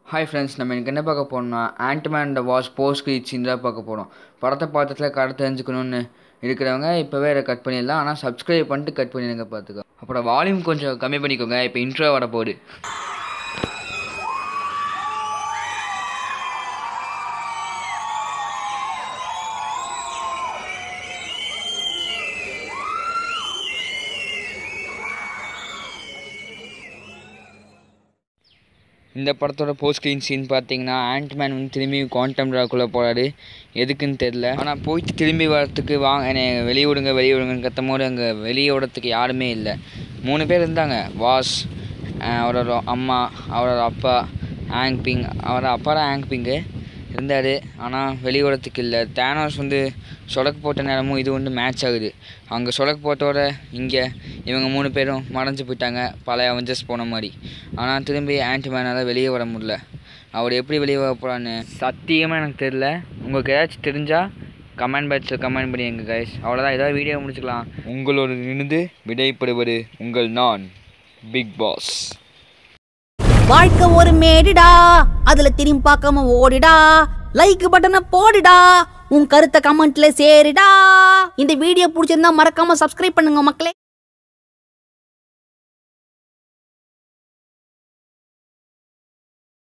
hi friends நம்ம எனக்கு என்ன பார்க்க போறோம்னா Antman and wasp post scene தான் பார்க்க போகிறோம் படத்தை பார்த்ததுல கரை தெரிஞ்சுக்கணும்னு இருக்கிறவங்க இப்போவே இதை கட் பண்ணிடலாம் ஆனால் சப்ஸ்கிரைப் பண்ணிட்டு கட் பண்ணிடுங்க பார்த்துக்கோ அப்புறம் வால்யூம் கொஞ்சம் கம்மி பண்ணிக்கோங்க இப்போ இன்ட்ரோ வர போகுது இந்த படத்தோட போஸ்ட் ஸ்க்ரீன் சீன் பார்த்தீங்கன்னா ஆண்ட்மேன் வந்து திரும்பி குவாண்டம் ட்ராக்குள்ளே போகிறாரு எதுக்குன்னு தெரில ஆனால் போயிட்டு திரும்பி வரத்துக்கு வாங்க என்னை வெளியே விடுங்க வெளியே விடுங்கன்னு கத்தும் போது அங்கே வெளியே விடத்துக்கு யாருமே இல்லை மூணு பேர் இருந்தாங்க வாஸ் அஹ் அவரோட அம்மா அவரோட அப்பா ஆங் பிங் அவரோட அப்பா தான் ஆங் பிங்கு இருந்தார் ஆனால் வெளியே விடத்துக்கு இல்லை தேனோஸ் வந்து சொடக்கு போட்ட நேரமும் இது வந்து மேட்ச் ஆகுது அங்கே சொடக்கு போட்டோட இங்கே இவங்க மூணு பேரும் மறைஞ்சு போயிட்டாங்க பழைய அவெஞ்சர்ஸ் போன மாதிரி ஆனால் திரும்பி ஆன்டிமேனால் வெளியே வர முடியல அவர் எப்படி வெளியே வர போகிறான்னு சத்தியமாக எனக்கு தெரில உங்களுக்கு ஏதாச்சும் தெரிஞ்சால் கமெண்ட் பாக்ஸில் கமெண்ட் பண்ணி எங்கள் கைஸ் அவ்வளோதான் ஏதாவது வீடியோ முடிச்சுக்கலாம் உங்களோட இருந்து விடைபெறுவது உங்கள் நான் பிக் பாஸ் வாழ்க்கை ஒரு மேடுடா அதுல திரும்பி பார்க்காம ஓடிடா லைக் பட்டனை போடுடா உன் கருத்தை கமெண்ட்ல சேருடா இந்த வீடியோ பிடிச்சிருந்தா மறக்காம சப்ஸ்கிரைப் பண்ணுங்க மக்களே